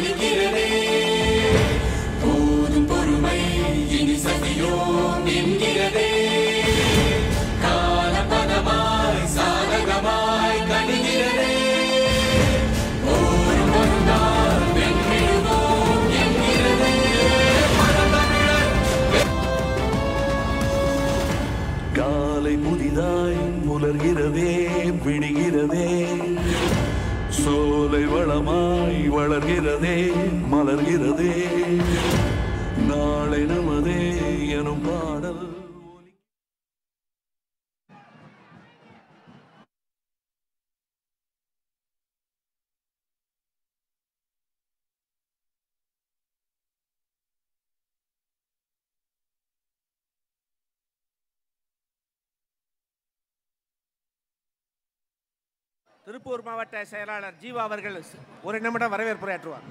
ஒலிக்கிறதே போதும் பொறுமை இனி சதியோம் என்கிறதே காலபதமாய் சாதகமாய் கணிகிறதே ஒரு ஒரு நாள் வென்றிடுவோம் என்கிறதே காலை புதிதாய் புலர்கிறதே விடுகிறதே சோலை வளமாய் வளர்கிறதே மலர்கிறதே நாளை நமதே எனும் பாடல் திருப்பூர் மாவட்ட செயலாளர் ஜீவா அவர்கள் ஒரு நிமிடம் வரவேற்புரையாற்றுவார்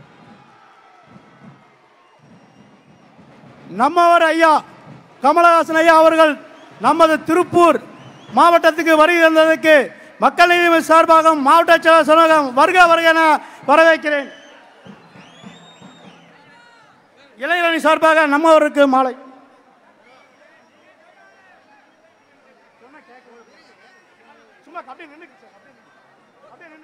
நம்மவர் ஐயா கமலஹாசன் ஐயா அவர்கள் நமது திருப்பூர் மாவட்டத்துக்கு வருகை தந்ததற்கு மக்கள் நீதி மய்யம் சார்பாக மாவட்ட செயலர் சனகம் வருக வருக என வரவேற்கிறேன் இளைஞரணி சார்பாக நம்மவருக்கு மாலை சும்மா அப்படியே நின்னுக்கு சார், அப்படியே நின்னு. அப்படியே நின்னு.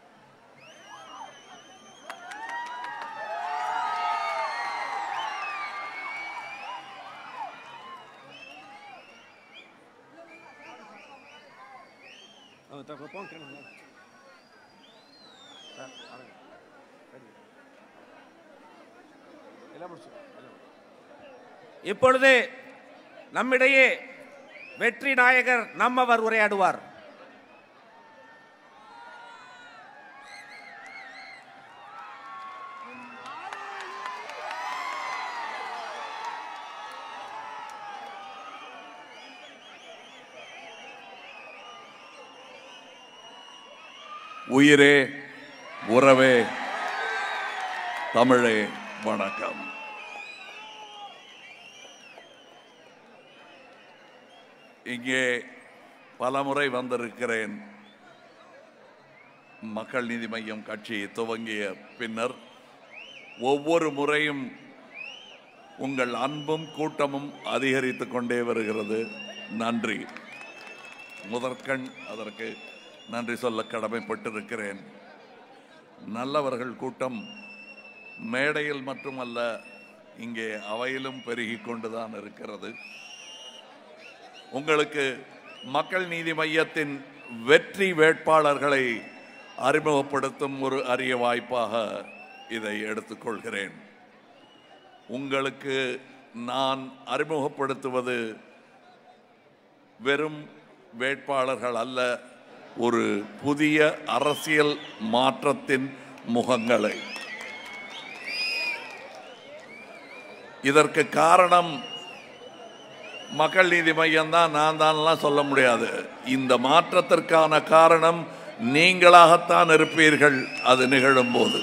இப்பொழுது நம்மிடையே வெற்றி நாயகர் நம்மவர் உரையாடுவார் உயிரே உறவே தமிழே வணக்கம் இங்கே பலமுறை வந்திருக்கிறேன் மக்கள் நீதி மய்யம் கட்சி துவங்கிய பின்னர் ஒவ்வொரு முறையும் உங்கள் அன்பும் கூட்டமும் அதிகரித்து கொண்டே வருகிறது நன்றி முதற்கண் அதற்கு நன்றி சொல்ல கடமைப்பட்டிருக்கிறேன் நல்லவர்கள் கூட்டம் மேடையில் மட்டுமல்ல இங்கே அவையிலும் பெருகி கொண்டுதான் இருக்கிறது உங்களுக்கு மக்கள் நீதி மையத்தின் வெற்றி வேட்பாளர்களை அறிமுகப்படுத்தும் ஒரு அரிய வாய்ப்பாக இதை எடுத்துக்கொள்கிறேன் உங்களுக்கு நான் அறிமுகப்படுத்துவது வெறும் வேட்பாளர்கள் அல்ல ஒரு புதிய அரசியல் மாற்றத்தின் முகங்களை இதற்கு காரணம் மக்கள் நீதி மையம் தான் நான் தான்லாம் சொல்ல முடியாது இந்த மாற்றத்திற்கான காரணம் நீங்களாகத்தான் இருப்பீர்கள் அது நிகழும் போது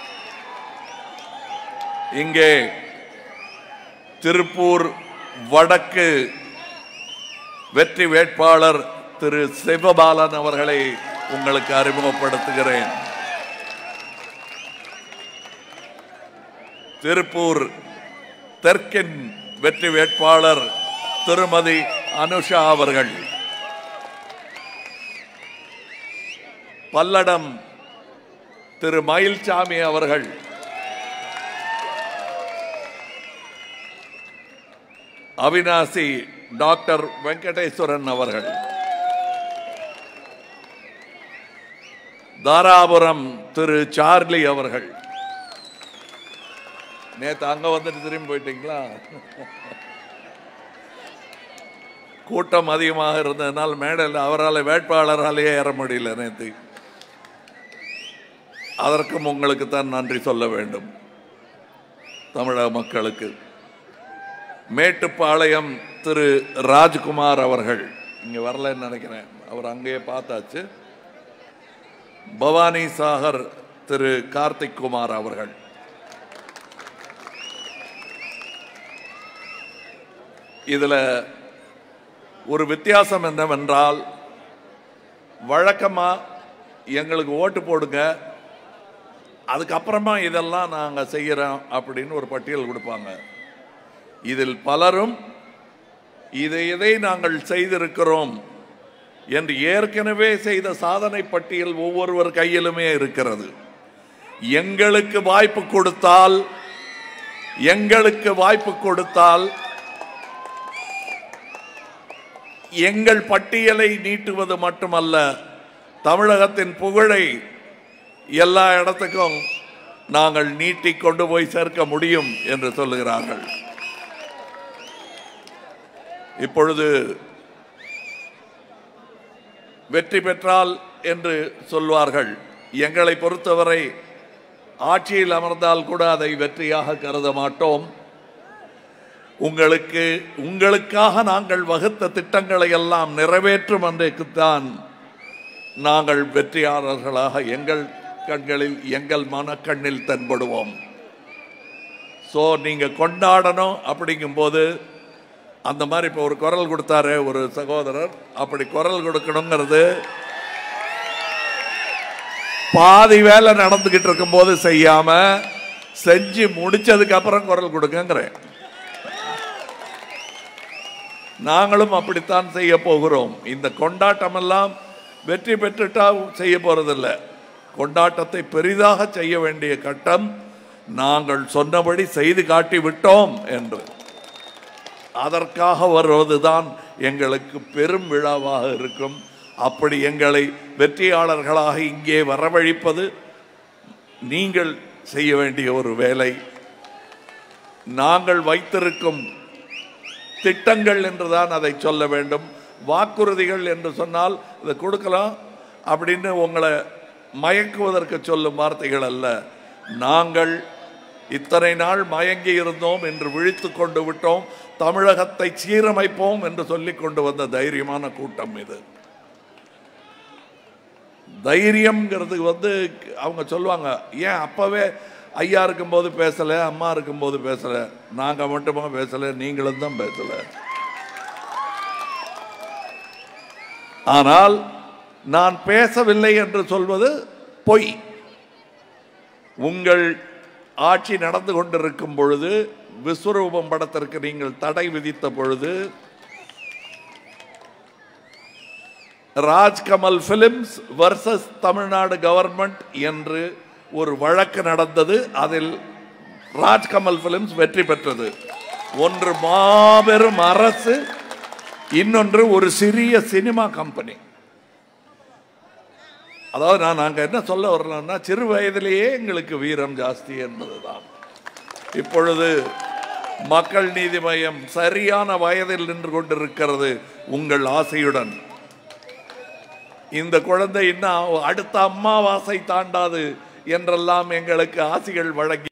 இங்கே திருப்பூர் வடக்கு வெற்றி வேட்பாளர் திரு சிவபாலன் அவர்களை உங்களுக்கு அறிமுகப்படுத்துகிறேன் திருப்பூர் தெற்கின் வெற்றி வேட்பாளர் திருமதி அனுஷா அவர்கள் பல்லடம் திரு மயில்சாமி அவர்கள் அவினாசி டாக்டர் வெங்கடேஸ்வரன் அவர்கள் தாராபுரம் திரு சார்லி அவர்கள் நேத்து அங்க வந்துட்டு திரும்பி போயிட்டீங்களா கூட்டம் அதிகமாக இருந்ததுனால் மேடையில் அவரால் வேட்பாளராலேயே ஏற முடியல நேத்து அதற்கும் உங்களுக்கு தான் நன்றி சொல்ல வேண்டும் தமிழக மக்களுக்கு மேட்டுப்பாளையம் திரு ராஜ்குமார் அவர்கள் இங்க வரலன்னு நினைக்கிறேன் அவர் அங்கேயே பார்த்தாச்சு பவானி சாகர் திரு கார்த்திக் குமார் அவர்கள் இதுல ஒரு வித்தியாசம் என்னவென்றால் வழக்கமா எங்களுக்கு ஓட்டு போடுங்க அதுக்கப்புறமா இதெல்லாம் நாங்கள் செய்கிறோம் அப்படின்னு ஒரு பட்டியல் கொடுப்பாங்க இதில் பலரும் இதை இதை நாங்கள் செய்திருக்கிறோம் என்று ஏற்கனவே செய்த சாதனை பட்டியல் ஒவ்வொருவர் கையிலுமே இருக்கிறது எங்களுக்கு வாய்ப்பு கொடுத்தால் எங்களுக்கு வாய்ப்பு கொடுத்தால் எங்கள் பட்டியலை நீட்டுவது மட்டுமல்ல தமிழகத்தின் புகழை எல்லா இடத்துக்கும் நாங்கள் நீட்டி கொண்டு போய் சேர்க்க முடியும் என்று சொல்லுகிறார்கள் இப்பொழுது வெற்றி பெற்றால் என்று சொல்வார்கள் எங்களை பொறுத்தவரை ஆட்சியில் அமர்ந்தால் கூட அதை வெற்றியாக கருத மாட்டோம் உங்களுக்கு உங்களுக்காக நாங்கள் வகுத்த திட்டங்களை எல்லாம் நிறைவேற்றும் அன்றைக்குத்தான் நாங்கள் வெற்றியாளர்களாக எங்கள் கண்களில் எங்கள் மனக்கண்ணில் தென்படுவோம் ஸோ நீங்கள் கொண்டாடணும் அப்படிங்கும்போது அந்த மாதிரி இப்போ ஒரு குரல் கொடுத்தாரு ஒரு சகோதரர் அப்படி குரல் கொடுக்கணுங்கிறது பாதி வேலை நடந்துகிட்டு இருக்கும்போது செய்யாம செஞ்சு முடிச்சதுக்கு அப்புறம் குரல் கொடுக்கங்கிறேன் நாங்களும் அப்படித்தான் செய்ய போகிறோம் இந்த கொண்டாட்டம் எல்லாம் வெற்றி பெற்றுட்டா செய்ய போறதில்ல கொண்டாட்டத்தை பெரிதாக செய்ய வேண்டிய கட்டம் நாங்கள் சொன்னபடி செய்து காட்டி விட்டோம் என்று அதற்காக வருவதுதான் எங்களுக்கு பெரும் விழாவாக இருக்கும் அப்படி எங்களை வெற்றியாளர்களாக இங்கே வரவழைப்பது நீங்கள் செய்ய வேண்டிய ஒரு வேலை நாங்கள் வைத்திருக்கும் திட்டங்கள் என்றுதான் அதை சொல்ல வேண்டும் வாக்குறுதிகள் என்று சொன்னால் இதை கொடுக்கலாம் அப்படின்னு உங்களை மயக்குவதற்கு சொல்லும் வார்த்தைகள் அல்ல நாங்கள் இத்தனை நாள் மயங்கி இருந்தோம் என்று விழித்து கொண்டு விட்டோம் தமிழகத்தை சீரமைப்போம் என்று சொல்லிக் கொண்டு வந்த தைரியமான கூட்டம் இது தைரியம்ங்கிறது வந்து அவங்க சொல்லுவாங்க ஏன் அப்பவே ஐயா இருக்கும்போது பேசல அம்மா இருக்கும்போது பேசல நாங்க மட்டுமா பேசல நீங்களும் தான் பேசல ஆனால் நான் பேசவில்லை என்று சொல்வது பொய் உங்கள் ஆட்சி நடந்து கொண்டிருக்கும் பொழுது விஸ்வரூபம் படத்திற்கு நீங்கள் தடை விதித்த பொழுது Rajkamal films versus Tamil Nadu government என்று ஒரு வழக்கு நடந்தது அதில் ராஜ்கமல் பிலிம்ஸ் வெற்றி பெற்றது ஒன்று மாபெரும் அரசு இன்னொன்று ஒரு சிறிய சினிமா கம்பெனி அதாவது நான் நாங்கள் என்ன சொல்ல வரலாம்னா சிறு வயதிலேயே எங்களுக்கு வீரம் ஜாஸ்தி என்பதுதான் இப்பொழுது மக்கள் நீதி மையம் சரியான வயதில் நின்று கொண்டிருக்கிறது உங்கள் ஆசையுடன் இந்த குழந்தை இன்னும் அடுத்த அம்மாவாசை தாண்டாது என்றெல்லாம் எங்களுக்கு ஆசைகள் வழங்கி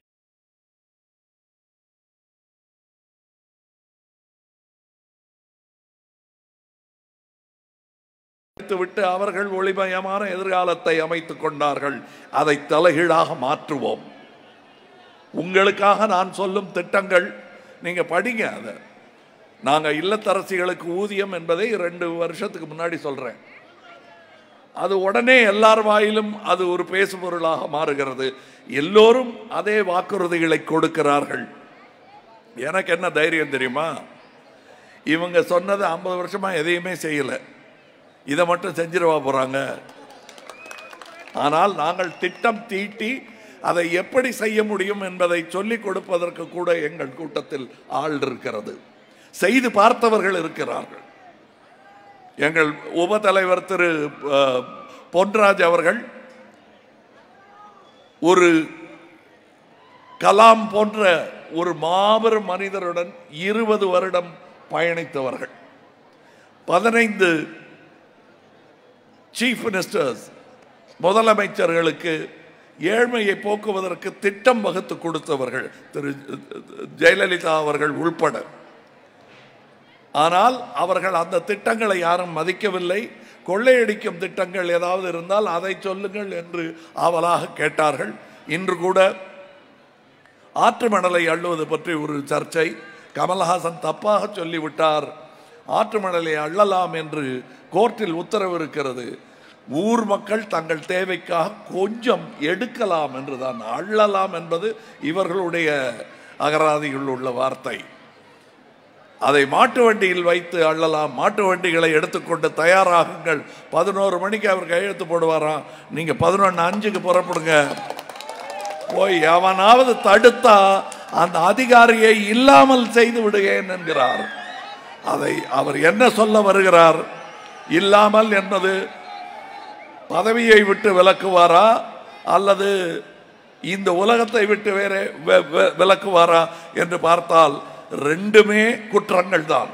விட்டு அவர்கள் ஒளிமயமான எதிர்காலத்தை அமைத்துக் கொண்டார்கள் அதை தலைகீழாக மாற்றுவோம் உங்களுக்காக நான் சொல்லும் திட்டங்கள் நீங்க படிங்க அதை நாங்க இல்லத்தரசிகளுக்கு ஊதியம் என்பதை ரெண்டு வருஷத்துக்கு முன்னாடி சொல்றேன் அது உடனே எல்லார் வாயிலும் அது ஒரு பேசுபொருளாக மாறுகிறது எல்லோரும் அதே வாக்குறுதிகளை கொடுக்கிறார்கள் எனக்கு என்ன தைரியம் தெரியுமா இவங்க சொன்னது ஐம்பது வருஷமா எதையுமே செய்யல இதை மட்டும் செஞ்சிருவா போறாங்க ஆனால் நாங்கள் திட்டம் தீட்டி அதை எப்படி செய்ய முடியும் என்பதை சொல்லிக் கொடுப்பதற்கு கூட எங்கள் கூட்டத்தில் ஆள் இருக்கிறது செய்து பார்த்தவர்கள் இருக்கிறார்கள் எங்கள் உப தலைவர் திரு அஹ், பொன்ராஜ் அவர்கள் ஒரு கலாம் போன்ற ஒரு மாபெரும் மனிதருடன் இருபது வருடம் பயணித்தவர்கள் பதினைந்து சீஃப் மினிஸ்டர்ஸ் முதலமைச்சர்களுக்கு ஏழ்மையை போக்குவதற்கு திட்டம் வகுத்து கொடுத்தவர்கள் திரு ஜெயலலிதா அவர்கள் உள்பட ஆனால் அவர்கள் அந்த திட்டங்களை யாரும் மதிக்கவில்லை கொள்ளையடிக்கும் திட்டங்கள் ஏதாவது இருந்தால் அதை சொல்லுங்கள் என்று ஆவலாக கேட்டார்கள் இன்று கூட ஆற்று மணலை அள்ளுவது பற்றி ஒரு சர்ச்சை கமல்ஹாசன் தப்பாக சொல்லிவிட்டார் ஆற்று மணலை அள்ளலாம் என்று கோர்ட்டில் உத்தரவு இருக்கிறது ஊர் மக்கள் தங்கள் தேவைக்காக கொஞ்சம் எடுக்கலாம் என்றுதான் அள்ளலாம் என்பது இவர்களுடைய அகராதியில் உள்ள வார்த்தை அதை மாட்டு வண்டியில் வைத்து அள்ளலாம் மாட்டு வண்டிகளை எடுத்துக்கொண்டு தயாராகுங்கள் பதினோரு மணிக்கு அவர் கையெழுத்து போடுவாராம் நீங்க பதினொன்று அஞ்சுக்கு புறப்படுங்க போய் எவனாவது தடுத்தா அந்த அதிகாரியை இல்லாமல் செய்து விடுகிறேன் என்கிறார் அதை அவர் என்ன சொல்ல வருகிறார் இல்லாமல் என்பது பதவியை விட்டு விலக்குவாரா அல்லது இந்த உலகத்தை விட்டு வேற வெ- வெ- விலக்குவாரா என்று பார்த்தால் ரெண்டுமே குற்றங்கள் தான்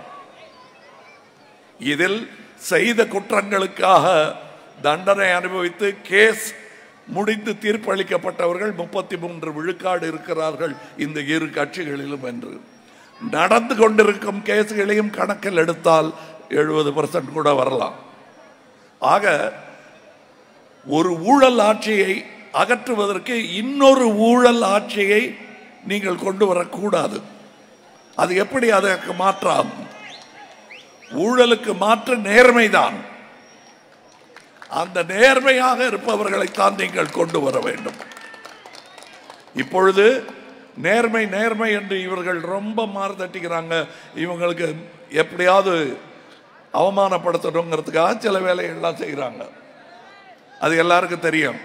இதில் செய்த குற்றங்களுக்காக தண்டனை அனுபவித்து கேஸ் முடிந்து தீர்ப்பளிக்கப்பட்டவர்கள் முப்பத்தி மூன்று விழுக்காடு இருக்கிறார்கள் இந்த இரு கட்சிகளிலும் என்று நடந்து கொண்டிருக்கும் கேஸ்களையும் கணக்கில் எடுத்தால் எழுபது கூட வரலாம் ஆக ஒரு ஊழல் ஆட்சியை அகற்றுவதற்கு இன்னொரு ஊழல் ஆட்சியை நீங்கள் கொண்டு வரக்கூடாது அது எப்படி அதற்கு மாற்றாகும் ஊழலுக்கு மாற்று நேர்மைதான் அந்த நேர்மையாக இருப்பவர்களைத்தான் நீங்கள் கொண்டு வர வேண்டும் இப்பொழுது நேர்மை நேர்மை என்று இவர்கள் ரொம்ப மாறுதட்டிக்கிறாங்க இவங்களுக்கு எப்படியாவது அவமானப்படுத்தணுங்கிறதுக்காக சில வேலைகள்லாம் செய்கிறாங்க அது எல்லாருக்கும் தெரியும்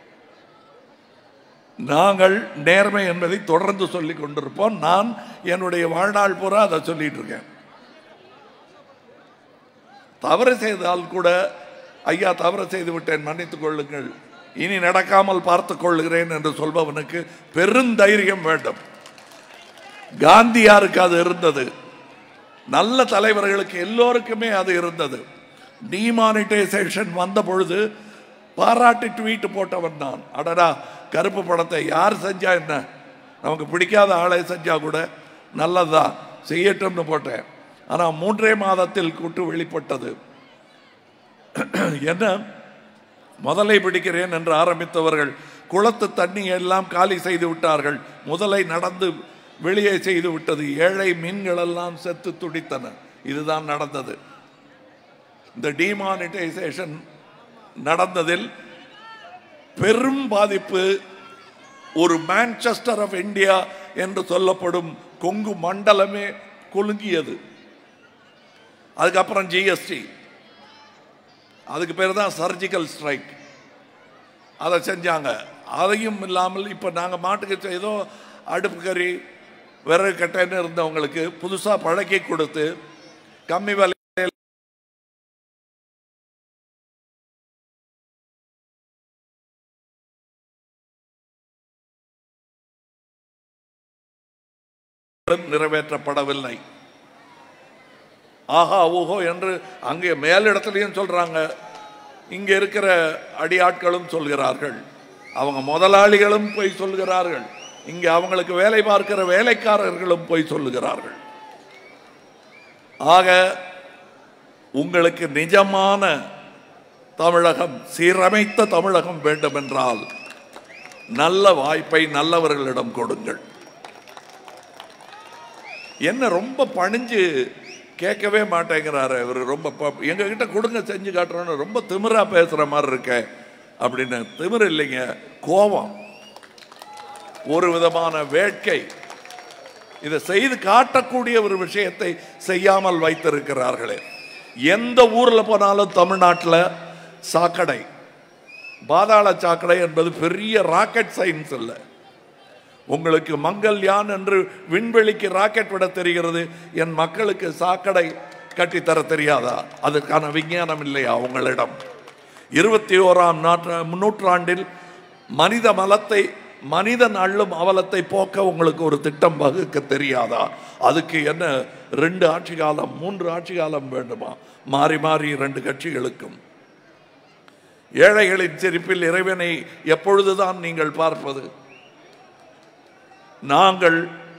நாங்கள் நேர்மை என்பதை தொடர்ந்து சொல்லிக் கொண்டிருப்போம் நான் என்னுடைய வாழ்நாள் பூரா அதை சொல்லிட்டு இருக்கேன் தவறு செய்தால் கூட ஐயா தவறு செய்து விட்டேன் மன்னித்துக் கொள்ளுங்கள் இனி நடக்காமல் பார்த்துக் கொள்ளுகிறேன் என்று சொல்பவனுக்கு பெருந்தைரியம் வேண்டும் காந்தியாருக்கு அது இருந்தது நல்ல தலைவர்களுக்கு எல்லோருக்குமே அது இருந்தது டிமானிட்டைசேஷன் வந்த பொழுது பாராட்டி ட்வீட் போட்டவன் நான் அடடா கருப்பு படத்தை யார் செஞ்சா என்ன நமக்கு பிடிக்காத ஆளை செஞ்சா கூட நல்லதுதான் செய்யட்டும்னு போட்டேன் ஆனால் மூன்றே மாதத்தில் கூட்டு வெளிப்பட்டது என்ன முதலை பிடிக்கிறேன் என்று ஆரம்பித்தவர்கள் குளத்து தண்ணி எல்லாம் காலி செய்து விட்டார்கள் முதலை நடந்து வெளியே செய்து விட்டது ஏழை மீன்கள் எல்லாம் செத்து துடித்தன இதுதான் நடந்தது இந்த டிமானிட்டைசேஷன் நடந்ததில் பெரும் பாதிப்பு ஒரு மான்செஸ்டர் ஆஃப் இந்தியா என்று சொல்லப்படும் கொங்கு மண்டலமே குலுங்கியது அதுக்கப்புறம் ஜிஎஸ்டி அதுக்கு பேர் தான் சர்ஜிக்கல் ஸ்ட்ரைக் அதை செஞ்சாங்க அதையும் இல்லாமல் இப்போ நாங்கள் மாட்டுக்கு செய்தோ அடுப்பு கறி விறகு கட்டைன்னு இருந்தவங்களுக்கு புதுசாக பழக்கி கொடுத்து கம்மி விலை நிறைவேற்றப்படவில்லை ஆஹா ஓஹோ என்று அங்கே மேலிடத்துலையும் சொல்றாங்க இங்க இருக்கிற அடியாட்களும் சொல்கிறார்கள் அவங்க முதலாளிகளும் போய் சொல்கிறார்கள் இங்க அவங்களுக்கு வேலை பார்க்கிற வேலைக்காரர்களும் போய் சொல்லுகிறார்கள் ஆக உங்களுக்கு நிஜமான தமிழகம் சீரமைத்த தமிழகம் வேண்டுமென்றால் நல்ல வாய்ப்பை நல்லவர்களிடம் கொடுங்கள் என்ன ரொம்ப பணிஞ்சு கேட்கவே மாட்டேங்கிறாரு இவர் ரொம்ப ப- எங்ககிட்ட கொடுங்க செஞ்சு காட்டுறோன்னு ரொம்ப திமிரா பேசுற மாதிரி இருக்க அப்படின்னு திமிர் இல்லைங்க கோபம் ஒரு விதமான வேட்கை இதை செய்து காட்டக்கூடிய ஒரு விஷயத்தை செய்யாமல் வைத்திருக்கிறார்களே எந்த ஊர்ல போனாலும் தமிழ்நாட்டில் சாக்கடை பாதாள சாக்கடை என்பது பெரிய ராக்கெட் சயின்ஸ் இல்லை உங்களுக்கு மங்கல்யான் என்று விண்வெளிக்கு ராக்கெட் விட தெரிகிறது என் மக்களுக்கு சாக்கடை கட்டித்தர தெரியாதா அதற்கான விஞ்ஞானம் இல்லையா உங்களிடம் இருபத்தி ஓராம் நாற்ற நூற்றாண்டில் மனித மலத்தை மனிதன் அள்ளும் அவலத்தை போக்க உங்களுக்கு ஒரு திட்டம் வகுக்க தெரியாதா அதுக்கு என்ன ரெண்டு ஆட்சி காலம் மூன்று ஆட்சி காலம் வேண்டுமா மாறி மாறி ரெண்டு கட்சிகளுக்கும் ஏழைகளின் சிரிப்பில் இறைவனை எப்பொழுதுதான் நீங்கள் பார்ப்பது நாங்கள்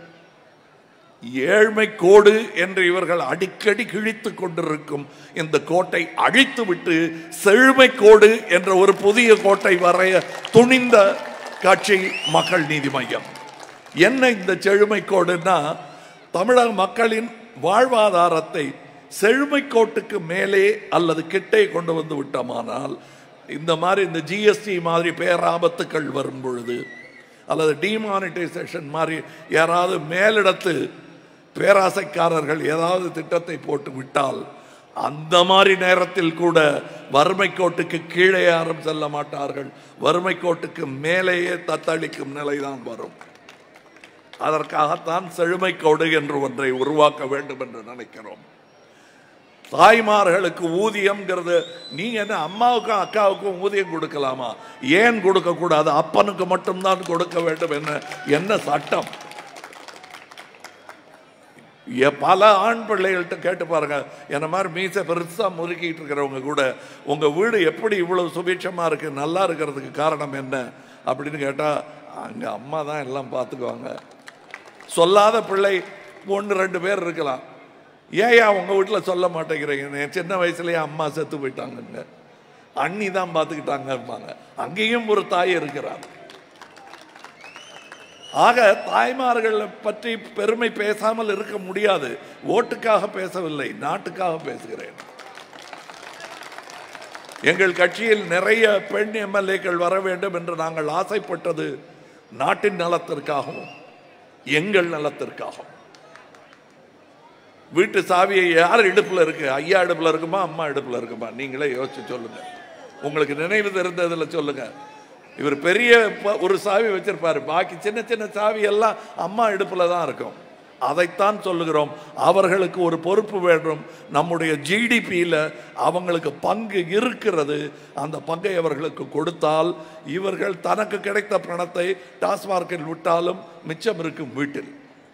ஏழ்மை கோடு என்று இவர்கள் அடிக்கடி கிழித்துக் கொண்டிருக்கும் இந்த கோட்டை அழித்துவிட்டு செழுமை கோடு என்ற ஒரு புதிய கோட்டை வரைய துணிந்த கட்சி மக்கள் நீதி மையம் என்ன இந்த செழுமை கோடுன்னா தமிழக மக்களின் வாழ்வாதாரத்தை செழுமை கோட்டுக்கு மேலே அல்லது கிட்டே கொண்டு வந்து விட்டோமானால் இந்த மாதிரி இந்த ஜிஎஸ்டி மாதிரி பேராபத்துக்கள் வரும் பொழுது அல்லது டிமானிட்டைசேஷன் மாதிரி யாராவது மேலிடத்து பேராசைக்காரர்கள் ஏதாவது திட்டத்தை போட்டு விட்டால் அந்த மாதிரி நேரத்தில் கூட வறுமை கோட்டுக்கு கீழே யாரும் செல்ல மாட்டார்கள் வறுமை கோட்டுக்கு மேலேயே தத்தளிக்கும் நிலைதான் வரும் அதற்காகத்தான் செழுமை கோடு என்று ஒன்றை உருவாக்க வேண்டும் என்று நினைக்கிறோம் தாய்மார்களுக்கு ஊதியம்ங்கிறது நீங்க என்ன அம்மாவுக்கும் அக்காவுக்கும் ஊதியம் கொடுக்கலாமா ஏன் கொடுக்க கூடாது அப்பனுக்கு மட்டும்தான் கொடுக்க வேண்டும் என்ன என்ன சட்டம் எ- பல ஆண் பிள்ளைகள்கிட்ட கேட்டு பாருங்க என்ன மாதிரி மீசை பெருசா முறுக்கிட்டு இருக்கிறவங்க கூட உங்க வீடு எப்படி இவ்வளவு சுபீட்சமா இருக்கு நல்லா இருக்கிறதுக்கு காரணம் என்ன அப்படின்னு கேட்டா அங்க அம்மா தான் எல்லாம் பார்த்துக்குவாங்க சொல்லாத பிள்ளை ஒன்று ரெண்டு பேர் இருக்கலாம் ஏயா உங்க வீட்டில் சொல்ல மாட்டேங்கிறீங்க என் சின்ன வயசுலயே அம்மா செத்து போயிட்டாங்கங்க அண்ணி தான் பார்த்துக்கிட்டாங்கம்பாங்க அங்கேயும் ஒரு தாய் இருக்கிறார் ஆக தாய்மார்களை பற்றி பெருமை பேசாமல் இருக்க முடியாது ஓட்டுக்காக பேசவில்லை நாட்டுக்காக பேசுகிறேன் எங்கள் கட்சியில் நிறைய பெண் எம்எல்ஏக்கள் வர வேண்டும் என்று நாங்கள் ஆசைப்பட்டது நாட்டின் நலத்திற்காகவும் எங்கள் நலத்திற்காகவும் வீட்டு சாவியை யார் இடுப்புல இருக்கு ஐயா இடுப்புல இருக்குமா அம்மா இடுப்புல இருக்குமா நீங்களே யோசிச்சு சொல்லுங்க உங்களுக்கு நினைவு தெரிந்ததுல சொல்லுங்க இவர் பெரிய ப- ஒரு சாவி வச்சிருப்பாரு பாக்கி சின்ன சின்ன சாவி எல்லாம் அம்மா இடுப்புல தான் இருக்கும் அதைத்தான் சொல்லுகிறோம் அவர்களுக்கு ஒரு பொறுப்பு வேண்டும் நம்முடைய ஜிடிபியில் அவங்களுக்கு பங்கு இருக்கிறது அந்த பங்கை அவர்களுக்கு கொடுத்தால் இவர்கள் தனக்கு கிடைத்த பணத்தை டாஸ்மார்க்கில் விட்டாலும் மிச்சம் இருக்கும் வீட்டில்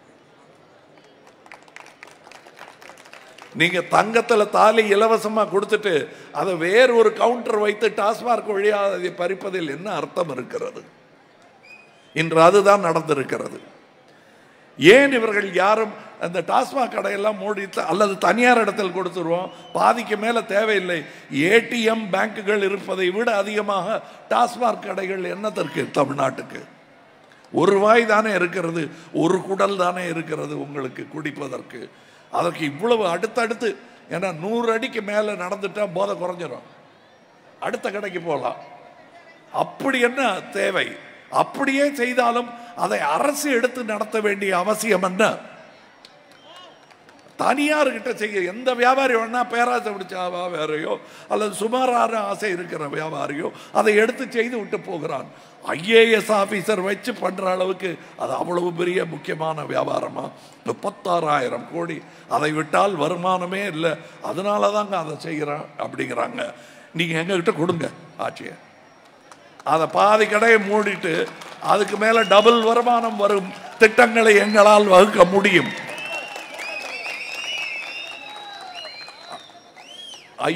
நீங்க தங்கத்துல தாலி இலவசமா கொடுத்துட்டு அதை வேறு ஒரு கவுண்டர் வைத்து டாஸ்மார்க் வழியாக அதை பறிப்பதில் என்ன அர்த்தம் இருக்கிறது இன்று அதுதான் நடந்திருக்கிறது ஏன் இவர்கள் யாரும் அந்த டாஸ்மாக் கடையெல்லாம் மூடி அல்லது தனியார் இடத்தில் கொடுத்துருவோம் பாதிக்கு மேல தேவையில்லை ஏடிஎம் பேங்குகள் இருப்பதை விட அதிகமாக டாஸ்மாக் கடைகள் என்னதற்கு தமிழ்நாட்டுக்கு ஒரு வாய் தானே இருக்கிறது ஒரு குடல் தானே இருக்கிறது உங்களுக்கு குடிப்பதற்கு அதற்கு இவ்வளவு அடுத்தடுத்து ஏன்னா நூறு அடிக்கு மேலே நடந்துட்டா போதை குறைஞ்சிரும் அடுத்த கடைக்கு போகலாம் அப்படி என்ன தேவை அப்படியே செய்தாலும் அதை அரசு எடுத்து நடத்த வேண்டிய அவசியம் என்ன தனியார்கிட்ட செய்ய எந்த வியாபாரி வேணா பேராசை பிடிச்ச வியாபாரியோ அல்லது சுமாரான ஆசை இருக்கிற வியாபாரியோ அதை எடுத்து செய்து விட்டு போகிறான் ஐஏஎஸ் ஆபீசர் வச்சு பண்ற அளவுக்கு அது அவ்வளவு பெரிய முக்கியமான வியாபாரமா முப்பத்தாறாயிரம் கோடி அதை விட்டால் வருமானமே இல்லை அதனால தாங்க அதை செய்கிறான் அப்படிங்கிறாங்க நீங்க எங்ககிட்ட கொடுங்க ஆட்சியை அதை பாதி கடையை மூடிட்டு அதுக்கு மேல டபுள் வருமானம் வரும் திட்டங்களை எங்களால் வகுக்க முடியும் ஐ-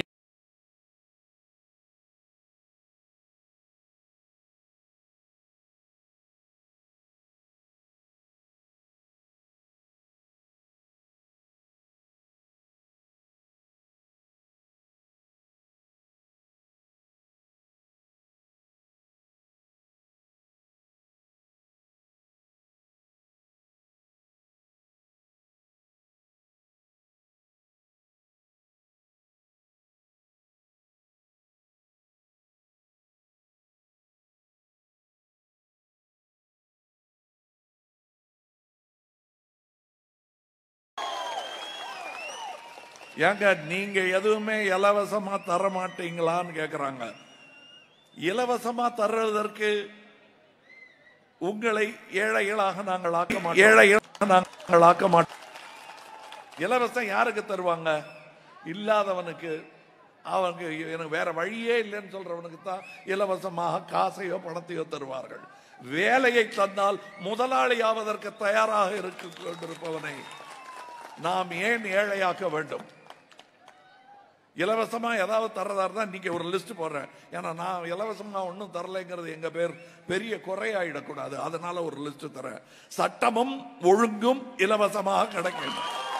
ஏங்க நீங்க எதுவுமே இலவசமா தர மாட்டீங்களான்னு கேக்குறாங்க இலவசமா தர்றதற்கு உங்களை ஏழைகளாக நாங்கள் ஆக்க மாட்டோம் ஏழைகளாக நாங்கள் ஆக்க மாட்டோம் இலவசம் யாருக்கு தருவாங்க இல்லாதவனுக்கு அவனுக்கு எனக்கு வேற வழியே இல்லைன்னு சொல்றவனுக்கு தான் இலவசமாக காசையோ பணத்தையோ தருவார்கள் வேலையை தந்தால் முதலாளி ஆவதற்கு தயாராக இருக்க கொண்டிருப்பவனை நாம் ஏன் ஏழையாக்க வேண்டும் இலவசமா ஏதாவது தர்றதா இருந்தா நீங்க ஒரு லிஸ்ட் போடுறேன் ஏன்னா நான் இலவசமா ஒன்றும் தரலைங்கிறது எங்க பேர் பெரிய குறையாயிடக்கூடாது அதனால ஒரு லிஸ்ட் தரேன் சட்டமும் ஒழுங்கும் இலவசமாக கிடைக்கும்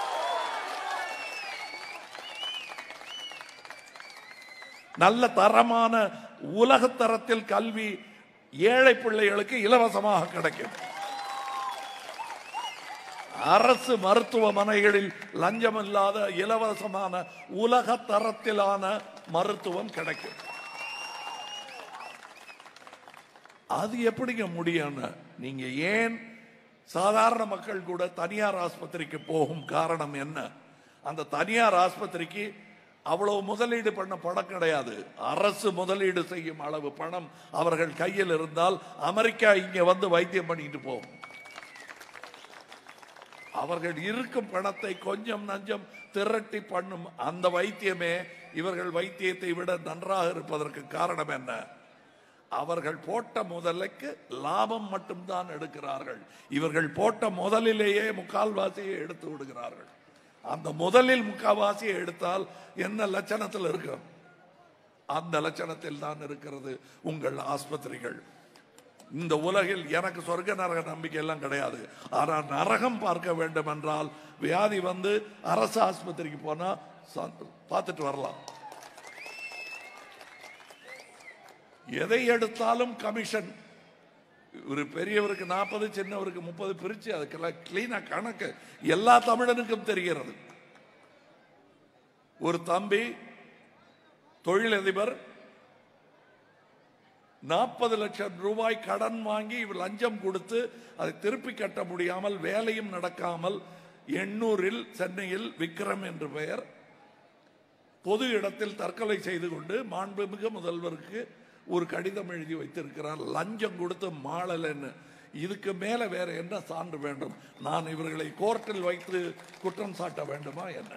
நல்ல தரமான உலக தரத்தில் கல்வி ஏழை பிள்ளைகளுக்கு இலவசமாக கிடைக்கும் அரசு மருத்துவமனைகளில் லஞ்சமில்லாத இலவசமான உலக தரத்திலான மருத்துவம் கிடைக்கும் அது எப்படிங்க முடியும்னு நீங்க ஏன் சாதாரண மக்கள் கூட தனியார் ஆஸ்பத்திரிக்கு போகும் காரணம் என்ன அந்த தனியார் ஆஸ்பத்திரிக்கு அவ்வளவு முதலீடு பண்ண பணம் கிடையாது அரசு முதலீடு செய்யும் அளவு பணம் அவர்கள் கையில் இருந்தால் அமெரிக்கா இங்க வந்து வைத்தியம் பண்ணிட்டு போகும் அவர்கள் இருக்கும் பணத்தை கொஞ்சம் நஞ்சம் திரட்டி பண்ணும் அந்த வைத்தியமே இவர்கள் வைத்தியத்தை விட நன்றாக இருப்பதற்கு காரணம் என்ன அவர்கள் போட்ட முதலுக்கு லாபம் மட்டும்தான் எடுக்கிறார்கள் இவர்கள் போட்ட முதலிலேயே முக்கால்வாசியை எடுத்து விடுகிறார்கள் அந்த முதலில் முக்கால்வாசியை எடுத்தால் என்ன லட்சணத்தில் இருக்கும் அந்த லட்சணத்தில் தான் இருக்கிறது உங்கள் ஆஸ்பத்திரிகள் இந்த உலகில் எனக்கு சொர்க்க நரக நம்பிக்கை எல்லாம் கிடையாது ஆனால் நரகம் பார்க்க வேண்டும் என்றால் வியாதி வந்து அரசு ஆஸ்பத்திரிக்கு போனா ச- பார்த்துட்டு வரலாம் எதை எடுத்தாலும் கமிஷன் ஒரு பெரியவருக்கு நாற்பது சின்னவருக்கு முப்பது பிரிச்சு அதுக்கெல்லாம் கிளீனா கணக்கு எல்லா தமிழனுக்கும் தெரிகிறது ஒரு தம்பி தொழிலதிபர் நாற்பது லட்சம் ரூபாய் கடன் வாங்கி இவர் லஞ்சம் கொடுத்து அதை திருப்பி கட்ட முடியாமல் வேலையும் நடக்காமல் எண்ணூரில் சென்னையில் விக்ரம் என்று பெயர் பொது இடத்தில் தற்கொலை செய்து கொண்டு மாண்புமிகு முதல்வருக்கு ஒரு கடிதம் எழுதி வைத்திருக்கிறார் லஞ்சம் கொடுத்து மாளலன்னு இதுக்கு மேல வேற என்ன சான்று வேண்டும் நான் இவர்களை கோர்ட்டில் வைத்து குற்றம் சாட்ட வேண்டுமா என்ன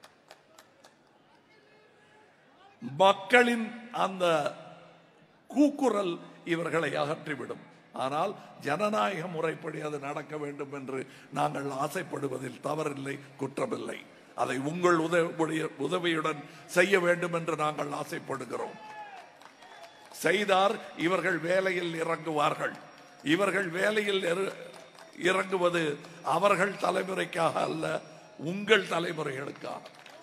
மக்களின் அந்த கூக்குரல் இவர்களை அகற்றிவிடும் ஆனால் ஜனநாயக முறைப்படி அது நடக்க வேண்டும் என்று நாங்கள் ஆசைப்படுவதில் தவறில்லை குற்றமில்லை அதை உங்கள் உதவி உதவியுடன் செய்ய வேண்டும் என்று நாங்கள் ஆசைப்படுகிறோம் செய்தார் இவர்கள் வேலையில் இறங்குவார்கள் இவர்கள் வேலையில் இற- இறங்குவது அவர்கள் தலைமுறைக்காக அல்ல உங்கள் தலைமுறைகளுக்காக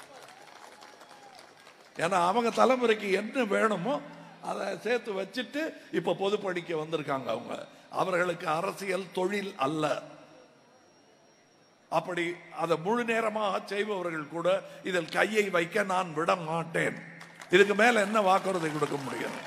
ஏன்னா அவங்க தலைமுறைக்கு என்ன வேணுமோ அதை சேர்த்து வச்சுட்டு இப்ப பொது படிக்க வந்திருக்காங்க அவங்க அவர்களுக்கு அரசியல் தொழில் அல்ல அப்படி அதை முழு நேரமாக செய்பவர்கள் கூட இதில் கையை வைக்க நான் விட மாட்டேன் இதுக்கு மேல என்ன வாக்குறுதி கொடுக்க முடியும்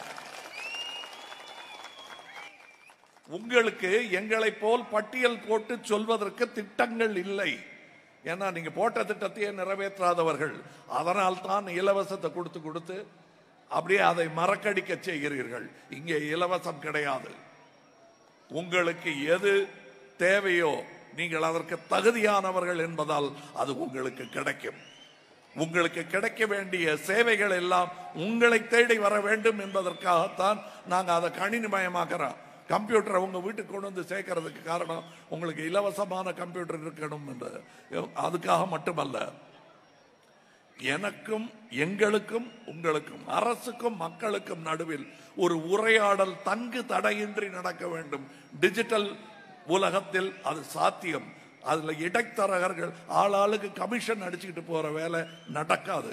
உங்களுக்கு எங்களை போல் பட்டியல் போட்டு சொல்வதற்கு திட்டங்கள் இல்லை ஏன்னா நீங்க போட்ட திட்டத்தையே நிறைவேற்றாதவர்கள் அதனால் தான் இலவசத்தை கொடுத்து கொடுத்து அப்படியே அதை மறக்கடிக்க செய்கிறீர்கள் இங்கே இலவசம் கிடையாது உங்களுக்கு எது தேவையோ நீங்கள் அதற்கு தகுதியானவர்கள் என்பதால் அது உங்களுக்கு கிடைக்கும் உங்களுக்கு கிடைக்க வேண்டிய சேவைகள் எல்லாம் உங்களை தேடி வர வேண்டும் என்பதற்காகத்தான் நாங்க அதை கணினிமயமாக்குறோம் கம்ப்யூட்டரை உங்க வீட்டுக்கு கொண்டு வந்து சேர்க்கறதுக்கு காரணம் உங்களுக்கு இலவசமான கம்ப்யூட்டர் இருக்கணும் என்று அதுக்காக மட்டுமல்ல எனக்கும் எங்களுக்கும் உங்களுக்கும் அரசுக்கும் மக்களுக்கும் நடுவில் ஒரு உரையாடல் தங்கு தடையின்றி நடக்க வேண்டும் டிஜிட்டல் உலகத்தில் அது சாத்தியம் அதுல இடைத்தரகர்கள் ஆளாளுக்கு கமிஷன் அடிச்சுக்கிட்டு போற வேலை நடக்காது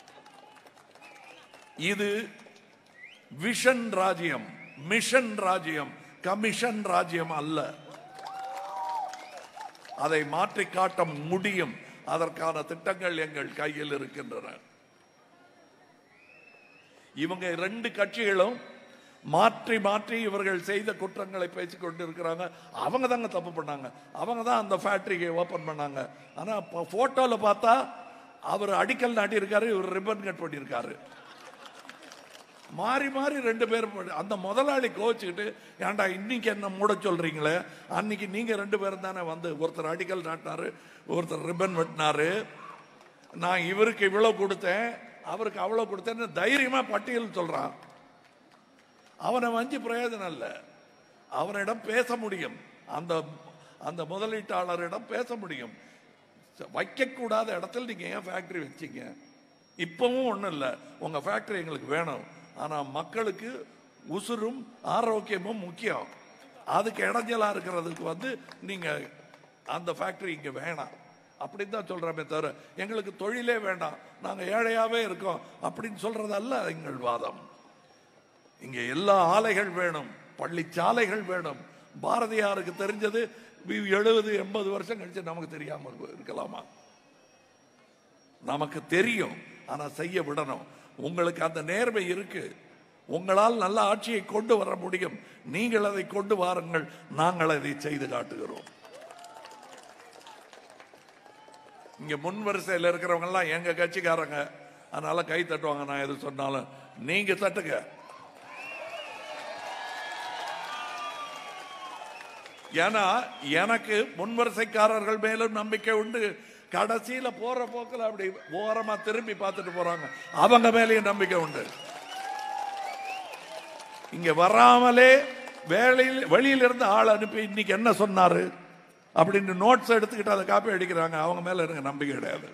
இது விஷன் ராஜ்யம் மிஷன் ராஜ்யம் கமிஷன் ராஜ்யம் அல்ல அதை மாற்றி காட்ட முடியும் அதற்கான திட்டங்கள் எங்கள் கையில் இருக்கின்றன இவங்க ரெண்டு கட்சிகளும் மாற்றி மாற்றி இவர்கள் செய்த குற்றங்களை பேசிக் கொண்டிருக்கிறாங்க அவங்க தாங்க தப்பு பண்ணாங்க அவங்க தான் அந்த ஃபேக்டரியை ஓபன் பண்ணாங்க ஆனா போட்டோல பார்த்தா அவர் அடிக்கல் நாட்டியிருக்காரு இவர் ரிப்பன் கட் பண்ணியிருக்காரு மாறி மாறி ரெண்டு பேரும் போடு- அந்த முதலாளி கோச்சுக்கிட்டு ஏன்டா இன்னைக்கு என்ன மூட சொல்றீங்களே அன்னைக்கு நீங்க ரெண்டு பேரும் தானே வந்து ஒருத்தர் அடிக்கல் நாட்டினாரு ஒருத்தர் ரிப்பன் வெட்டினாரு நான் இவருக்கு இவ்வளவு கொடுத்தேன் அவருக்கு அவ்வளவு கொடுத்தேன்னு தைரியமா பட்டியல் சொல்றான் அவனை வஞ்சி பிரயோஜனம் இல்லை அவனிடம் பேச முடியும் அந்த அந்த முதலீட்டாளரிடம் பேச முடியும் வைக்கக்கூடாத இடத்துல நீங்க ஏன் ஃபேக்டரி வச்சீங்க இப்பவும் ஒண்ணும் இல்லை உங்க ஃபேக்டரி எங்களுக்கு வேணும் ஆனா மக்களுக்கு உசுரும் ஆரோக்கியமும் முக்கியம் அதுக்கு இடைஞ்சலா இருக்கிறதுக்கு வந்து நீங்க அந்த ஃபேக்டரி இங்க வேணாம் அப்படின்னு தான் சொல்றமே தவிர எங்களுக்கு தொழிலே வேண்டாம் நாங்க ஏழையாவே இருக்கோம் அப்படின்னு சொல்றதல்ல எங்கள் வாதம் இங்க எல்லா ஆலைகள் வேணும் பள்ளிச்சாலைகள் வேணும் பாரதியாருக்கு தெரிஞ்சது எழுபது எண்பது வருஷம் கழிச்சு நமக்கு தெரியாம இருக்கலாமா நமக்கு தெரியும் ஆனா செய்ய விடணும் உங்களுக்கு அந்த நேர்மை இருக்கு உங்களால் நல்ல ஆட்சியை கொண்டு வர முடியும் நீங்கள் அதை கொண்டு வாருங்கள் நாங்கள் அதை செய்து காட்டுகிறோம் இங்க முன் வரிசையில் இருக்கிறவங்க எல்லாம் எங்க கட்சிக்காரங்க அதனால கை தட்டுவாங்க நான் எது சொன்னாலும் நீங்க தட்டுங்க ஏன்னா எனக்கு முன்வரிசைக்காரர்கள் மேலும் நம்பிக்கை உண்டு கடைசியில போற போக்கில் அப்படி ஓரமா திரும்பி பார்த்துட்டு போறாங்க அவங்க மேலேயும் நம்பிக்கை உண்டு இங்க வராமலே வேலையில் வெளியில இருந்து ஆள் அனுப்பி இன்னைக்கு என்ன சொன்னாரு அப்படின்னு நோட்ஸ் எடுத்துக்கிட்டு அதை காப்பி அடிக்கிறாங்க அவங்க மேல எனக்கு நம்பிக்கை கிடையாது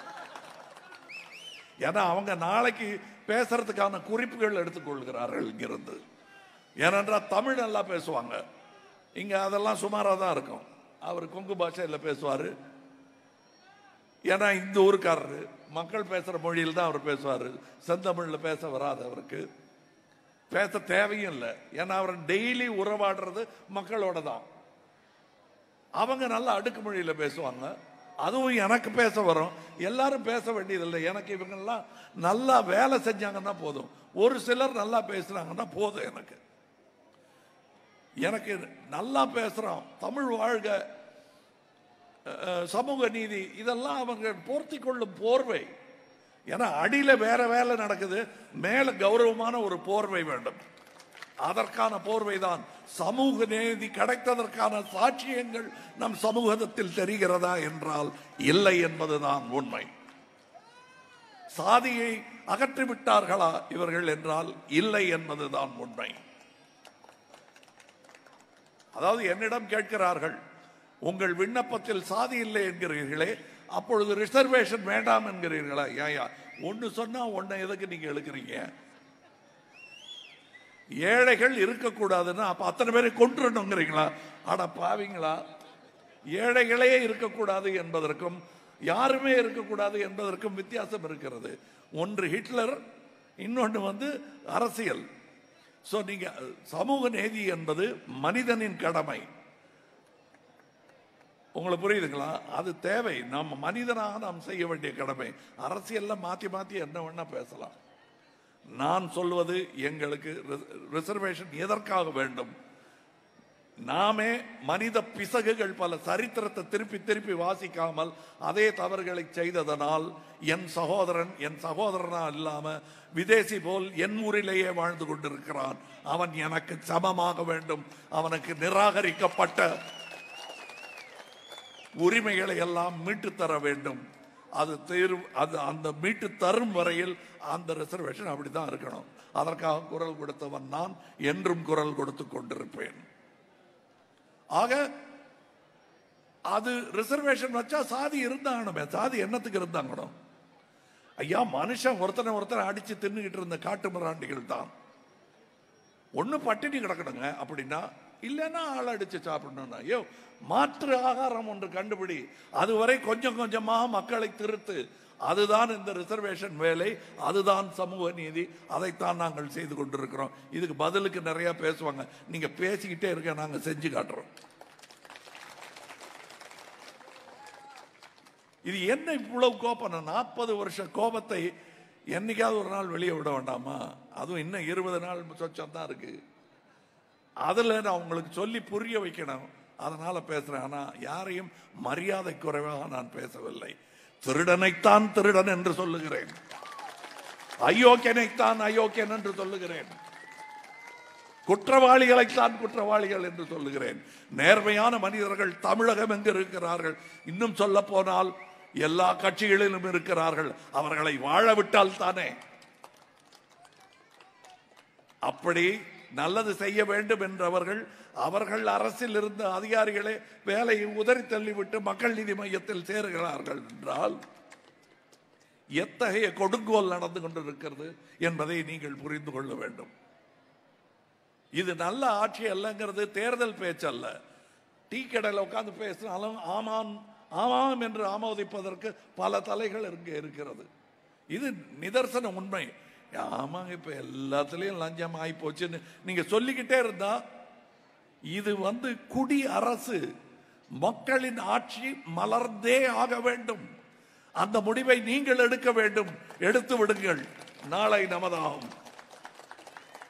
ஏன்னா அவங்க நாளைக்கு பேசுறதுக்கான குறிப்புகள் எடுத்துக்கொள்கிறார்கள் இங்கிருந்து ஏனென்றால் தமிழ் நல்லா பேசுவாங்க இங்க அதெல்லாம் சுமாராக தான் இருக்கும் அவர் கொங்கு பாஷையில் பேசுவார் ஏன்னா இந்த ஊருக்காரரு மக்கள் பேசுற மொழியில் தான் அவர் பேசுவார் செந்தமிழில் பேச வராது அவருக்கு பேச தேவையும் இல்லை ஏன்னா அவர் டெய்லி உறவாடுறது மக்களோட தான் அவங்க நல்ல அடுக்குமொழியில பேசுவாங்க அதுவும் எனக்கு பேச வரும் எல்லாரும் பேச வேண்டியதில்லை எனக்கு இவங்கெல்லாம் நல்லா வேலை செஞ்சாங்கன்னா போதும் ஒரு சிலர் நல்லா பேசுனாங்கன்னா போதும் எனக்கு எனக்கு நல்லா பேசுறான் தமிழ் வாழ்க அஹ், சமூக நீதி இதெல்லாம் அவங்க போர்த்தி கொள்ளும் போர்வை ஏன்னா அடியில வேற வேலை நடக்குது மேல கௌரவமான ஒரு போர்வை வேண்டும் அதற்கான போர்வைதான் சமூக நீதி கிடைத்ததற்கான சாட்சியங்கள் நம் சமூகத்தில் தெரிகிறதா என்றால் இல்லை என்பதுதான் உண்மை சாதியை அகற்றி விட்டார்களா இவர்கள் என்றால் இல்லை என்பதுதான் உண்மை அதாவது என்னிடம் கேட்கிறார்கள் உங்கள் விண்ணப்பத்தில் சாதி இல்லை என்கிறீர்களே அப்பொழுது ரிசர்வேஷன் வேண்டாம் என்கிறீர்களா ஏயா ஒன்னு சொன்னா ஒன்ன எதுக்கு நீங்க எழுக்கிறீங்க ஏழைகள் இருக்கக்கூடாதுன்னா அப்ப அத்தனை பேரை கொண்டுறணுங்கிறீங்களா அட பாவிங்களா ஏழைகளே இருக்கக்கூடாது என்பதற்கும் யாருமே இருக்கக்கூடாது என்பதற்கும் வித்தியாசம் இருக்கிறது ஒன்று ஹிட்லர் இன்னொன்று வந்து அரசியல் சோ நீங்க சமூக நீதி என்பது மனிதனின் கடமை உங்களுக்கு புரியுதுங்களா அது தேவை நம்ம மனிதனாக நாம் செய்ய வேண்டிய கடமை அரசியல்ல மாத்தி மாத்தி என்ன வேணா பேசலாம் நான் சொல்வது எங்களுக்கு ரிசர்வேஷன் எதற்காக வேண்டும் நாமே மனித பிசகுகள் பல சரித்திரத்தை திருப்பி திருப்பி வாசிக்காமல் அதே தவறுகளை செய்ததனால் என் சகோதரன் என் சகோதரனா இல்லாம விதேசி போல் என் ஊரிலேயே வாழ்ந்து கொண்டிருக்கிறான் அவன் எனக்கு சமமாக வேண்டும் அவனுக்கு நிராகரிக்கப்பட்ட உரிமைகளை எல்லாம் மீட்டு தர வேண்டும் அது தேர்வு அது அந்த மீட்டு தரும் வரையில் அந்த ரிசர்வேஷன் அப்படிதான் இருக்கணும் அதற்காக குரல் கொடுத்தவன் நான் என்றும் குரல் கொடுத்து கொண்டிருப்பேன் ஆக அது ரிசர்வேஷன் வச்சா சாதி இருந்தாங்கணுமே சாதி என்னத்துக்கு இருந்தாங்கணும் ஐயா மனுஷன் ஒருத்தனை ஒருத்தனை அடிச்சு தின்னுகிட்டு இருந்த காட்டு மிராண்டிகள் தான் ஒண்ணு பட்டினி கிடக்கணுங்க அப்படின்னா இல்லைன்னா ஆள் அடிச்சு சாப்பிடணும்னா ஐயோ மாற்று ஆகாரம் ஒன்று கண்டுபிடி அதுவரை கொஞ்சம் கொஞ்சமா மக்களை திருத்து அதுதான் இந்த ரிசர்வேஷன் வேலை அதுதான் சமூக நீதி அதைத்தான் நாங்கள் செய்து கொண்டிருக்கிறோம் இதுக்கு பதிலுக்கு நிறைய பேசுவாங்க நீங்க பேசிக்கிட்டே இருக்க நாங்க செஞ்சு காட்டுறோம் இது என்ன இவ்வளவு கோபம் நாற்பது வருஷ கோபத்தை என்னைக்காவது ஒரு நாள் வெளியே விட வேண்டாமா அதுவும் இன்னும் இருபது நாள் சொச்சம் தான் இருக்கு அதுல நான் உங்களுக்கு சொல்லி புரிய வைக்கணும் அதனால பேசுறேன் ஆனா யாரையும் மரியாதை குறைவாக நான் பேசவில்லை திருடனைத்தான் திருடன் என்று சொல்லுகிறேன் அயோக்கியனைத்தான் அயோக்கியன் என்று சொல்லுகிறேன் குற்றவாளிகளைத்தான் குற்றவாளிகள் என்று சொல்லுகிறேன் நேர்மையான மனிதர்கள் தமிழகம் எங்கு இருக்கிறார்கள் இன்னும் சொல்ல போனால் எல்லா கட்சிகளிலும் இருக்கிறார்கள் அவர்களை வாழ விட்டால் தானே அப்படி நல்லது செய்ய வேண்டும் என்றவர்கள் அவர்கள் அரசில் இருந்த அதிகாரிகளே வேலையை உதறி தள்ளிவிட்டு மக்கள் நீதி மையத்தில் சேருகிறார்கள் என்றால் எத்தகைய கொடுங்கோல் நடந்து கொண்டிருக்கிறது என்பதை நீங்கள் புரிந்து கொள்ள வேண்டும் இது நல்ல ஆட்சி அல்லங்கிறது தேர்தல் பேச்சு அல்ல டீ கடையில் உட்கார்ந்து பேசினாலும் ஆமாம் ஆமாம் என்று ஆமோதிப்பதற்கு பல தலைகள் இங்கே இருக்கிறது இது நிதர்சன உண்மை ஆமாங்க இப்ப எல்லாத்துலயும் லஞ்சம் ஆகி போச்சுன்னு நீங்க சொல்லிக்கிட்டே இருந்தா இது வந்து குடி அரசு மக்களின் ஆட்சி மலர்ந்தே ஆக வேண்டும் அந்த முடிவை நீங்கள் எடுக்க வேண்டும் எடுத்து விடுங்கள் நாளை நமதாகும்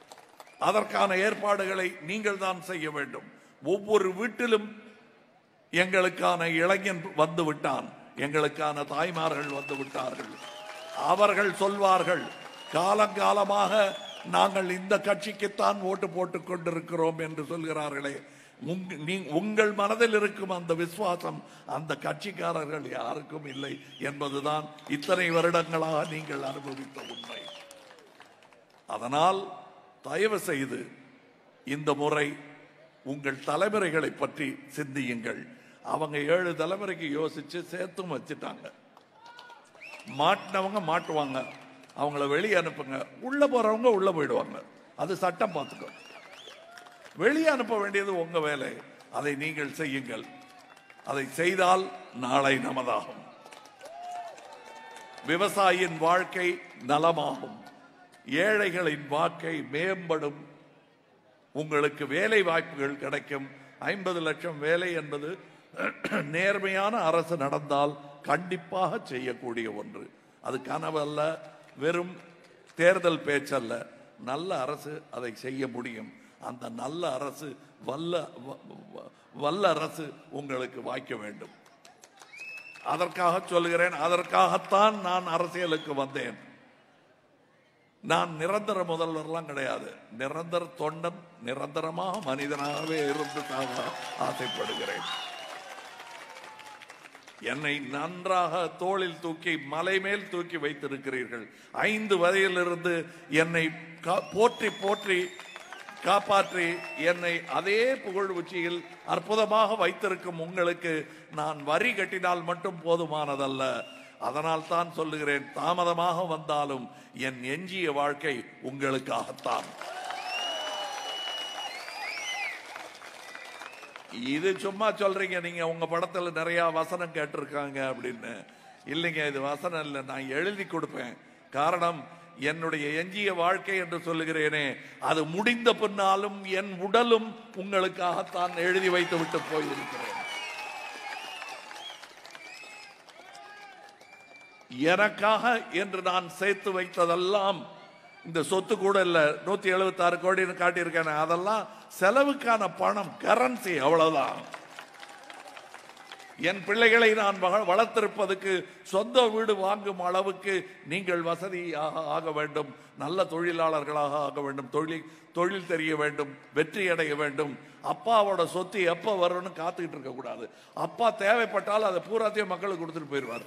அதற்கான ஏற்பாடுகளை நீங்கள் தான் செய்ய வேண்டும் ஒவ்வொரு வீட்டிலும் எங்களுக்கான இளைஞன் வந்து விட்டான் எங்களுக்கான தாய்மார்கள் வந்து விட்டார்கள் அவர்கள் சொல்வார்கள் காலங்காலமாக நாங்கள் இந்த கட்சிக்குத்தான் ஓட்டு போட்டுக் கொண்டிருக்கிறோம் என்று சொல்கிறார்களே உங்க- நீ- உங்கள் மனதில் இருக்கும் அந்த விசுவாசம் அந்த கட்சிக்காரர்கள் யாருக்கும் இல்லை என்பதுதான் இத்தனை வருடங்களாக நீங்கள் அனுபவித்த உண்மை அதனால் தயவு செய்து இந்த முறை உங்கள் தலைமுறைகளை பற்றி சிந்தியுங்கள் அவங்க ஏழு தலைமுறைக்கு யோசிச்சு சேர்த்தும் வச்சுட்டாங்க மாட்டினவங்க மாட்டுவாங்க அவங்கள வெளியே அனுப்புங்க உள்ள போறவங்க உள்ள போயிடுவாங்க அது சட்டம் பார்த்துக்கோ வெளியே அனுப்ப வேண்டியது உங்க வேலை அதை நீங்கள் செய்யுங்கள் அதை செய்தால் நாளை நமதாகும் விவசாயியின் வாழ்க்கை நலமாகும் ஏழைகளின் வாழ்க்கை மேம்படும் உங்களுக்கு வேலை வாய்ப்புகள் கிடைக்கும் ஐம்பது லட்சம் வேலை என்பது நேர்மையான அரசு நடந்தால் கண்டிப்பாக செய்யக்கூடிய ஒன்று அது கனவல்ல வெறும் தேர்தல் பேச்சல்ல நல்ல அரசு அதை செய்ய முடியும் அந்த நல்ல அரசு வல்ல வ- வ- வல்ல அரசு உங்களுக்கு வாய்க்க வேண்டும் அதற்காக சொல்கிறேன் அதற்காகத்தான் நான் அரசியலுக்கு வந்தேன் நான் நிரந்தர முதல்வர்லாம் கிடையாது நிரந்தர தொண்டன் நிரந்தரமாக மனிதனாகவே இருந்து சாக ஆசைப்படுகிறேன் என்னை நன்றாக தோளில் தூக்கி மலை மேல் தூக்கி வைத்திருக்கிறீர்கள் ஐந்து வயதிலிருந்து என்னை கா- போற்றி போற்றி காப்பாற்றி என்னை அதே புகழ் உச்சியில் அற்புதமாக வைத்திருக்கும் உங்களுக்கு நான் வரி கட்டினால் மட்டும் போதுமானதல்ல அதனால் தான் சொல்லுகிறேன் தாமதமாக வந்தாலும் என் எஞ்சிய வாழ்க்கை உங்களுக்காகத்தான் இது சும்மா சொல்றீங்க நீங்க உங்க படத்துல நிறைய வசனம் கேட்டிருக்காங்க அப்படின்னு இல்லைங்க இது வசனம் இல்லை நான் எழுதி கொடுப்பேன் காரணம் என்னுடைய எஞ்சிய வாழ்க்கை என்று சொல்லுகிறேனே அது முடிந்த பின்னாலும் என் உடலும் உங்களுக்காகத்தான் எழுதி வைத்து விட்டு போயிருக்கிறேன் எனக்காக என்று நான் சேர்த்து வைத்ததெல்லாம் இந்த சொத்து கூட இல்ல நூத்தி எழுபத்தி ஆறு கோடின்னு காட்டியிருக்கேன் அதெல்லாம் செலவுக்கான பணம் கரன்சி அவ்வளவுதான் என் பிள்ளைகளை நான் வள- வளர்த்திருப்பதற்கு சொந்த வீடு வாங்கும் அளவுக்கு நீங்கள் வசதியாக ஆக வேண்டும் நல்ல தொழிலாளர்களாக ஆக வேண்டும் தொழில் தொழில் தெரிய வேண்டும் வெற்றி அடைய வேண்டும் அப்பாவோட சொத்து எப்ப வரும்னு காத்துக்கிட்டு இருக்க கூடாது அப்பா தேவைப்பட்டால் அதை பூராத்தையும் மக்களுக்கு கொடுத்துட்டு போயிடுவார்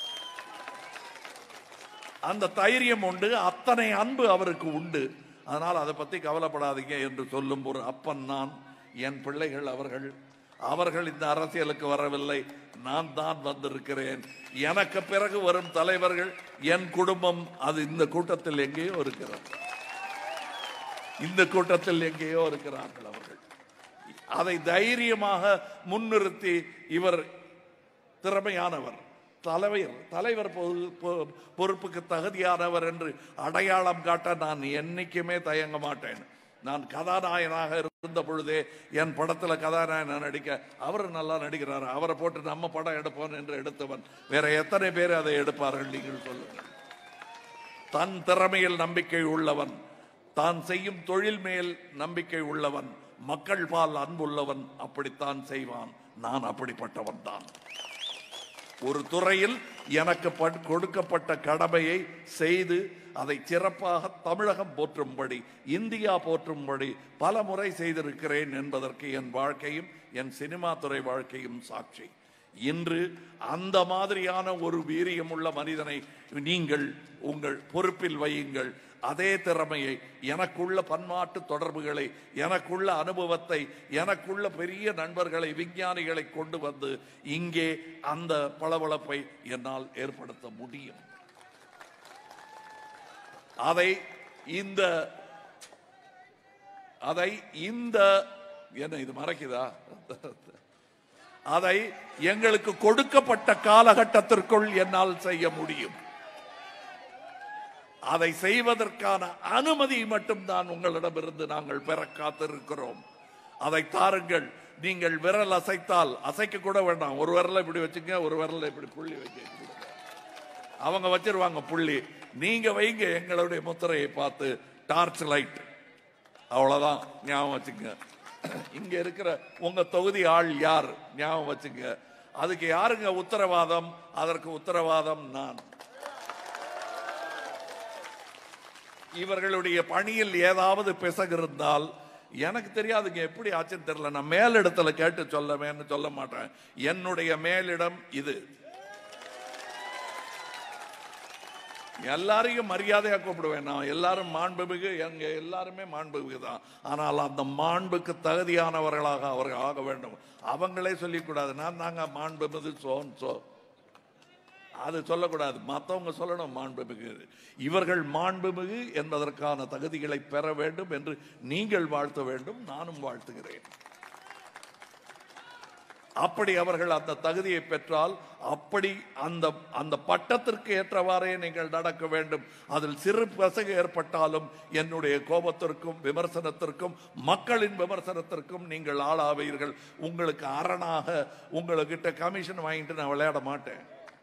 அந்த தைரியம் உண்டு அத்தனை அன்பு அவருக்கு உண்டு அதனால் அதை பத்தி கவலைப்படாதீங்க என்று சொல்லும் ஒரு அப்பன் நான் என் பிள்ளைகள் அவர்கள் அவர்கள் இந்த அரசியலுக்கு வரவில்லை நான் தான் வந்திருக்கிறேன் எனக்கு பிறகு வரும் தலைவர்கள் என் குடும்பம் அது இந்த கூட்டத்தில் எங்கேயோ இருக்கிறது இந்த கூட்டத்தில் எங்கேயோ இருக்கிறார்கள் அவர்கள் அதை தைரியமாக முன்னிறுத்தி இவர் திறமையானவர் தலைவர் தலைவர் பொது- பொ- பொறுப்புக்கு தகுதியானவர் என்று அடையாளம் காட்ட நான் என்னைக்குமே தயங்க மாட்டேன் நான் கதாநாயகனாக இருந்த பொழுதே என் படத்துல கதாநாயகனா நடிக்க அவர் நல்லா நடிக்கிறார் அவரை போட்டு நம்ம படம் எடுப்போம் என்று எடுத்தவன் வேற எத்தனை பேர் அதை எடுப்பார்கள் நீங்கள் சொல்லுங்கள் தன் திறமையில் நம்பிக்கை உள்ளவன் தான் செய்யும் தொழில் மேல் நம்பிக்கை உள்ளவன் மக்கள் பால் அன்புள்ளவன் அப்படித்தான் செய்வான் நான் அப்படிப்பட்டவன் தான் ஒரு துறையில் எனக்கு பட்- கொடுக்கப்பட்ட கடமையை செய்து அதை சிறப்பாக தமிழகம் போற்றும்படி இந்தியா போற்றும்படி பல முறை செய்திருக்கிறேன் என்பதற்கு என் வாழ்க்கையும் என் சினிமா துறை வாழ்க்கையும் சாட்சி இன்று அந்த மாதிரியான ஒரு வீரியமுள்ள மனிதனை நீங்கள் உங்கள் பொறுப்பில் வையுங்கள் அதே திறமையை எனக்குள்ள பன்மாட்டு தொடர்புகளை எனக்குள்ள அனுபவத்தை எனக்குள்ள பெரிய நண்பர்களை விஞ்ஞானிகளை கொண்டு வந்து இங்கே அந்த பளபளப்பை என்னால் ஏற்படுத்த முடியும் அதை இந்த அதை இந்த என்ன இது மறைக்குதா அதை எங்களுக்கு கொடுக்கப்பட்ட காலகட்டத்திற்குள் என்னால் செய்ய முடியும் அதை செய்வதற்கான அனுமதி மட்டும்தான் உங்களிடமிருந்து நாங்கள் பெற காத்திருக்கிறோம் அதை தாருங்கள் நீங்கள் விரல் அசைத்தால் அசைக்க கூட வேண்டாம் ஒரு விரல இப்படி வச்சுங்க ஒரு விரல இப்படி புள்ளி வைக்க கொடுங்க. அவங்க வச்சிருவாங்க புள்ளி நீங்க வைங்க எங்களுடைய முத்திரையை பார்த்து டார்ச் லைட் அவ்வளவுதான் ஞாபகம் வச்சுங்க இங்க இருக்கிற உங்க தொகுதி ஆள் யார் ஞாபகம் வச்சுங்க அதுக்கு யாருங்க உத்தரவாதம் அதற்கு உத்தரவாதம் நான் இவர்களுடைய பணியில் ஏதாவது பிசகு இருந்தால் எனக்கு தெரியாதுங்க எப்படி ஆச்சுன்னு தெரியல நான் மேலிடத்துல கேட்டு சொல்லவேன்னு சொல்ல மாட்டேன் என்னுடைய மேலிடம் இது எல்லாரையும் மரியாதையா கூப்பிடுவேன் நான் எல்லாரும் மாண்புமிகு எங்க எல்லாருமே மாண்புமிகு தான் ஆனால் அந்த மாண்புக்கு தகுதியானவர்களாக அவர்கள் ஆக வேண்டும் அவங்களே சொல்லிக்கூடாது நான் தாங்க மாண்புமிகு சோன் சோ அது சொல்லக்கூடாது மற்றவங்க சொல்லணும் மாண்புமிகு இவர்கள் மாண்புமிகு என்பதற்கான தகுதிகளை பெற வேண்டும் என்று நீங்கள் வாழ்த்த வேண்டும் நானும் வாழ்த்துகிறேன் அப்படி அவர்கள் அந்த தகுதியை பெற்றால் அப்படி அந்த அந்த பட்டத்திற்கு ஏற்றவாறே நீங்கள் நடக்க வேண்டும் அதில் சிறு பசகு ஏற்பட்டாலும் என்னுடைய கோபத்திற்கும் விமர்சனத்திற்கும் மக்களின் விமர்சனத்திற்கும் நீங்கள் ஆளாவீர்கள் உங்களுக்கு அரணாக உங்ககிட்ட கமிஷன் வாங்கிட்டு நான் விளையாட மாட்டேன்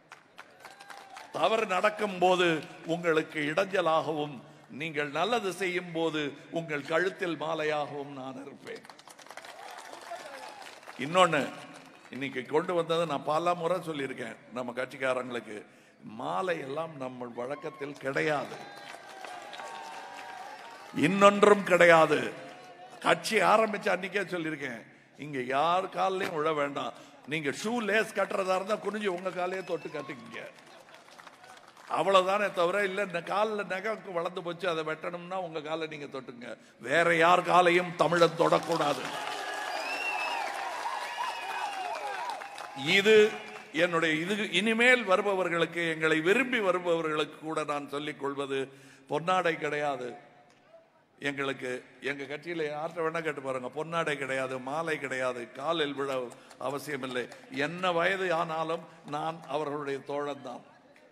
தவறு நடக்கும் போது உங்களுக்கு இடைஞ்சலாகவும் நீங்கள் நல்லது செய்யும் போது உங்கள் கழுத்தில் மாலையாகவும் நான் இருப்பேன் இன்னொன்னு இன்னைக்கு கொண்டு வந்தது நான் பல முறை சொல்லியிருக்கேன் நம்ம கட்சிக்காரங்களுக்கு மாலை எல்லாம் நம்ம வழக்கத்தில் கிடையாது இன்னொன்றும் கிடையாது கட்சி ஆரம்பிச்ச அன்னைக்கே சொல்லியிருக்கேன் இங்க யார் காலையும் விழ வேண்டாம் நீங்க ஷூ லேஸ் கட்டுறதா இருந்தா குனிஞ்சு உங்க காலையே தொட்டு கட்டிக்கங்க அவ்வளவுதானே தவிர இல்ல இந்த காலில் நகைக்கு வளர்ந்து போச்சு அதை வெட்டணும்னா உங்க காலை நீங்க தொட்டுங்க வேற யார் காலையும் தமிழன் தொடக்கூடாது இது என்னுடைய இது இனிமேல் வருபவர்களுக்கு எங்களை விரும்பி வருபவர்களுக்கு கூட நான் சொல்லிக் கொள்வது பொன்னாடை கிடையாது எங்களுக்கு எங்க கட்சியில யார்கிட்ட வேணா கேட்டு பாருங்க பொன்னாடை கிடையாது மாலை கிடையாது காலில் விழ அவசியமில்லை என்ன வயது ஆனாலும் நான் அவர்களுடைய தோழன் தான்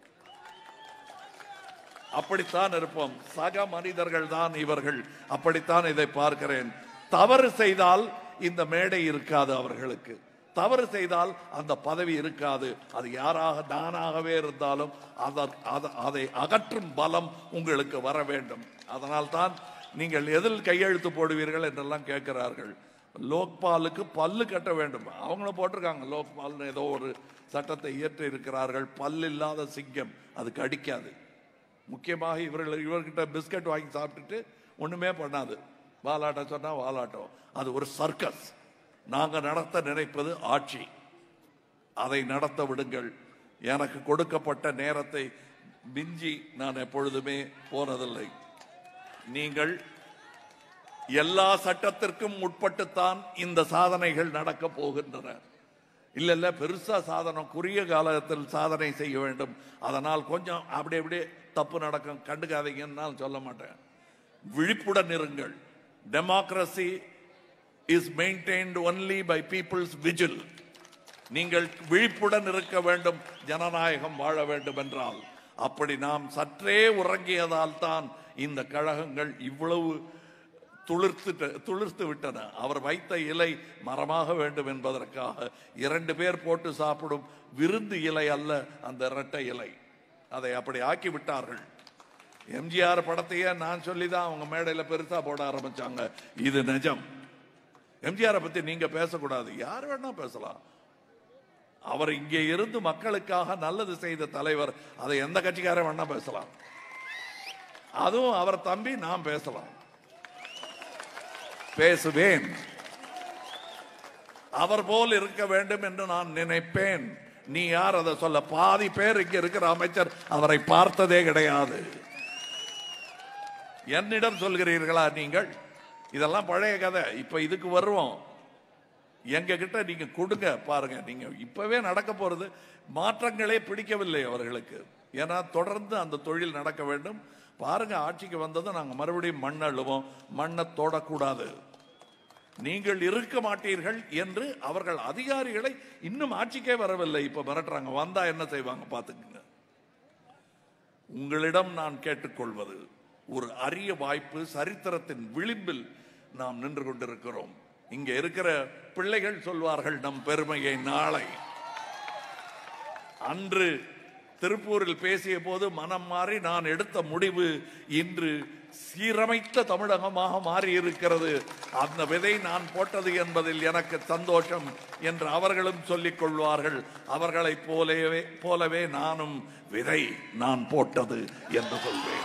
அப்படித்தான் இருப்போம் சக மனிதர்கள் தான் இவர்கள் அப்படித்தான் இதை பார்க்கிறேன் தவறு செய்தால் இந்த மேடை இருக்காது அவர்களுக்கு தவறு செய்தால் அந்த பதவி இருக்காது அது யாராக நானாகவே இருந்தாலும் அதற்- அத- அதை அகற்றும் பலம் உங்களுக்கு வர வேண்டும் அதனால் தான் நீங்கள் எதில் கையெழுத்து போடுவீர்கள் என்றெல்லாம் கேட்கிறார்கள் லோக்பாலுக்கு பல்லு கட்ட வேண்டும் அவங்களும் போட்டிருக்காங்க லோக்பால்னு ஏதோ ஒரு சட்டத்தை இயற்றி இருக்கிறார்கள் பல் இல்லாத சிங்கம் அது கடிக்காது முக்கியமாக இவர்கள் இவர்கிட்ட பிஸ்கட் வாங்கி சாப்பிட்டுட்டு ஒண்ணுமே பண்ணாது வாலாட்டம் சொன்னா வாலாட்டம் அது ஒரு சர்க்கஸ் நாங்க நடத்த நினைப்பது ஆட்சி அதை நடத்த விடுங்கள் எனக்கு கொடுக்கப்பட்ட நேரத்தை மிஞ்சி நான் எப்பொழுதுமே போனதில்லை நீங்கள் எல்லா சட்டத்திற்கும் உட்பட்டுத்தான் இந்த சாதனைகள் நடக்க போகின்றன இல்ல இல்ல பெருசா சாதனம் குறுகிய காலத்தில் சாதனை செய்ய வேண்டும் அதனால் கொஞ்சம் அப்படி அப்படியே தப்பு நடக்கும் கண்டுக்காதீங்கன்னு நான் சொல்ல மாட்டேன் விழிப்புடன் இருங்கள் democracy is maintained only by people's vigil நீங்கள் விழிப்புடன் இருக்க வேண்டும் ஜனநாயகம் வாழ வேண்டும் என்றால் அப்படி நாம் சற்றே உறங்கியதால் தான் இந்த கழகங்கள் இவ்வளவு துளிர்த்து துளிர்த்து விட்டன அவர் வைத்த இலை மரமாக வேண்டும் என்பதற்காக இரண்டு பேர் போட்டு சாப்பிடும் விருந்து இலை அல்ல அந்த இரட்டை இலை அதை அப்படி ஆக்கி விட்டார்கள் எம்ஜிஆர் படத்தையே நான் சொல்லி தான் அவங்க மேடையில பெருசா போட ஆரம்பிச்சாங்க இது நிஜம் எம்ஜிஆரை பத்தி நீங்க பேசக்கூடாது யார் வேணா பேசலாம் அவர் இங்கே இருந்து மக்களுக்காக நல்லது செய்த தலைவர் அதை எந்த கட்சிக்காரன் வேணா பேசலாம் அதுவும் அவர் தம்பி நான் பேசலாம் பேசுவேன் அவர் போல் இருக்க வேண்டும் என்று நான் நினைப்பேன் நீ யார் அதை சொல்ல பாதி பேர் இங்க இருக்கிற அமைச்சர் அவரை பார்த்ததே கிடையாது என்னிடம் சொல்கிறீர்களா நீங்கள் இதெல்லாம் பழைய கதை இப்ப இதுக்கு வருவோம் எங்க கிட்ட நீங்க கொடுங்க பாருங்க நீங்க இப்பவே நடக்க போறது மாற்றங்களே பிடிக்கவில்லை அவர்களுக்கு ஏன்னா தொடர்ந்து அந்த தொழில் நடக்க வேண்டும் பாருங்க ஆட்சிக்கு வந்ததும் நாங்க மறுபடியும் மண் அள்ளுவோம் மண்ணை தொடக்கூடாது நீங்கள் இருக்க மாட்டீர்கள் என்று அவர்கள் அதிகாரிகளை இன்னும் ஆட்சிக்கே வரவில்லை இப்ப மிரட்டுறாங்க வந்தா என்ன செய்வாங்க பாத்துக்குங்க உங்களிடம் நான் கேட்டுக்கொள்வது ஒரு அரிய வாய்ப்பு சரித்திரத்தின் விளிம்பில் நாம் நின்று கொண்டிருக்கிறோம் இங்க இருக்கிற பிள்ளைகள் சொல்வார்கள் நம் பெருமையை நாளை அன்று திருப்பூரில் பேசிய போது மனம் மாறி நான் எடுத்த முடிவு இன்று சீரமைத்த தமிழகமாக மாறி இருக்கிறது அந்த விதை நான் போட்டது என்பதில் எனக்கு சந்தோஷம் என்று அவர்களும் சொல்லிக் கொள்வார்கள் அவர்களைப் போலவே போலவே நானும் விதை நான் போட்டது என்று சொல்வேன்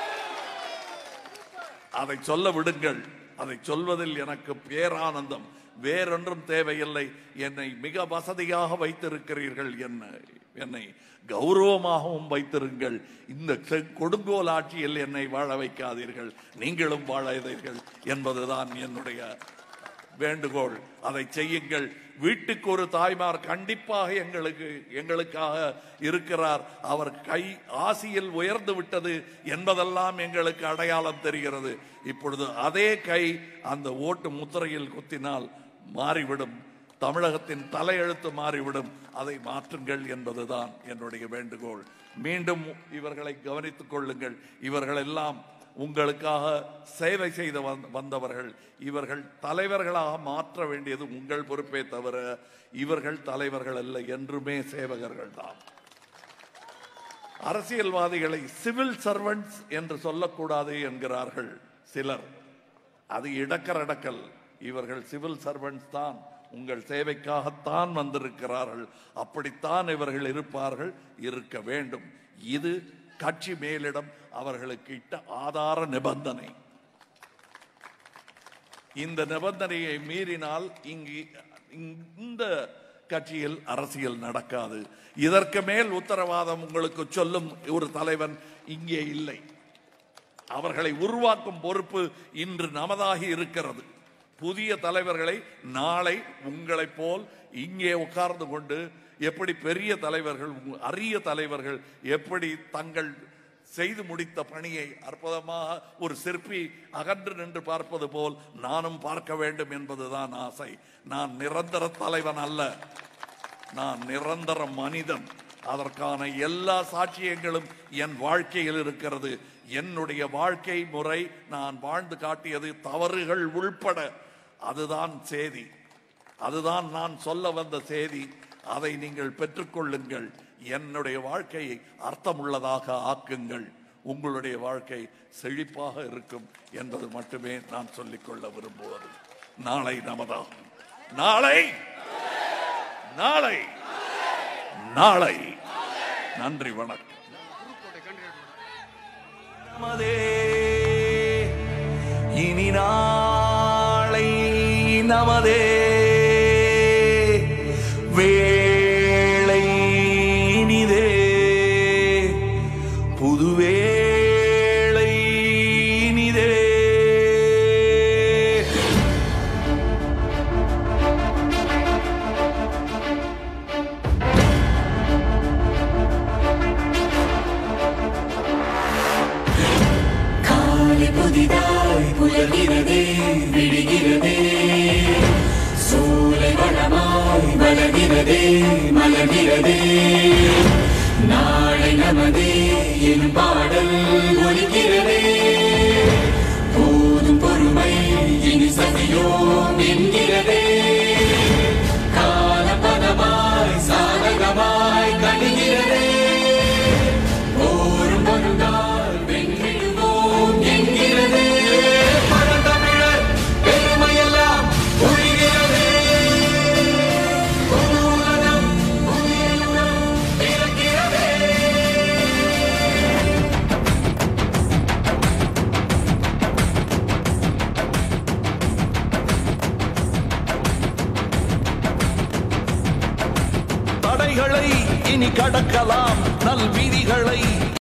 அதை சொல்ல விடுங்கள் அதை சொல்வதில் எனக்கு பேரானந்தம் வேறொன்றும் தேவையில்லை என்னை மிக வசதியாக வைத்திருக்கிறீர்கள் என்னை என்னை கௌரவமாகவும் வைத்திருங்கள் இந்த செ- கொடுங்கோல் ஆட்சியில் என்னை வாழ வைக்காதீர்கள் நீங்களும் வாழாதீர்கள் என்பதுதான் என்னுடைய வேண்டுகோள் அதை செய்யுங்கள் வீட்டுக்கு ஒரு தாய்மார் கண்டிப்பாக எங்களுக்கு எங்களுக்காக இருக்கிறார் அவர் கை ஆசியில் உயர்ந்து விட்டது என்பதெல்லாம் எங்களுக்கு அடையாளம் தெரிகிறது இப்பொழுது அதே கை அந்த ஓட்டு முத்திரையில் குத்தினால் மாறிவிடும் தமிழகத்தின் தலையெழுத்து மாறிவிடும் அதை மாற்றுங்கள் என்பதுதான் என்னுடைய வேண்டுகோள் மீண்டும் இவர்களை கவனித்துக் கொள்ளுங்கள் இவர்கள் எல்லாம் உங்களுக்காக சேவை செய்த வந்த- வந்தவர்கள் இவர்கள் தலைவர்களாக மாற்ற வேண்டியது உங்கள் பொறுப்பே தவிர இவர்கள் தலைவர்கள் அல்ல என்றுமே சேவகர்கள் தான் அரசியல்வாதிகளை சிவில் சர்வன்ட்ஸ் என்று சொல்லக்கூடாது என்கிறார்கள் சிலர் அது இடக்கரடக்கல் இவர்கள் சிவில் சர்வன்ட்ஸ் தான் உங்கள் சேவைக்காகத்தான் வந்திருக்கிறார்கள் அப்படித்தான் இவர்கள் இருப்பார்கள் இருக்க வேண்டும் இது கட்சி மேலிடம் அவர்களுக்கு இட்ட ஆதார நிபந்தனை இந்த நிபந்தனையை மீறினால் இங்கு இந்த கட்சியில் அரசியல் நடக்காது இதற்கு மேல் உத்தரவாதம் உங்களுக்கு சொல்லும் ஒரு தலைவன் இங்கே இல்லை அவர்களை உருவாக்கும் பொறுப்பு இன்று நமதாகி இருக்கிறது புதிய தலைவர்களை நாளை உங்களைப் போல் இங்கே உட்கார்ந்து கொண்டு எப்படி பெரிய தலைவர்கள் உங்க- அரிய தலைவர்கள் எப்படி தங்கள் செய்து முடித்த பணியை அற்புதமாக ஒரு சிற்பி அகன்று நின்று பார்ப்பது போல் நானும் பார்க்க வேண்டும் என்பதுதான் ஆசை நான் நிரந்தர தலைவன் அல்ல நான் நிரந்தர மனிதன் அதற்கான எல்லா சாட்சியங்களும் என் வாழ்க்கையில் இருக்கிறது என்னுடைய வாழ்க்கை முறை நான் வாழ்ந்து காட்டியது தவறுகள் உள்பட அதுதான் செய்தி அதுதான் நான் சொல்ல வந்த செய்தி அதை நீங்கள் பெற்றுக்கொள்ளுங்கள் என்னுடைய வாழ்க்கையை அர்த்தமுள்ளதாக ஆக்குங்கள் உங்களுடைய வாழ்க்கை செழிப்பாக இருக்கும் என்பது மட்டுமே நான் சொல்லிக்கொள்ள விரும்புவது நாளை நமதாகும் நாளை நாளை நாளை நன்றி வணக்கம் நமதே இனி நாளை நமதே வேளை இனிதே புதுவேளை இனிதே காலை புதிதாய் புலர்கிறதே விடுகிறதே சூலை வளமாய் வளர்கிறதே மலர்கிறதே நாளை நமதே என் பாடல் ஒலிக்கிறதே போதும் பொறுமை இனி சதியோம் என்கிறதே காலபதமாய் சாதகமாய் கணிகிறதே போரும் வருங்கால் வென்றிடுவோம் என்கிறதே பழந்தமிழர் பெருமையெல்லாம் ஒழிகிறதே புது உலகம் புதிய யுகம் பிறக்கிறதே தடைகளை இனி கடக்கலாம் நல் விதி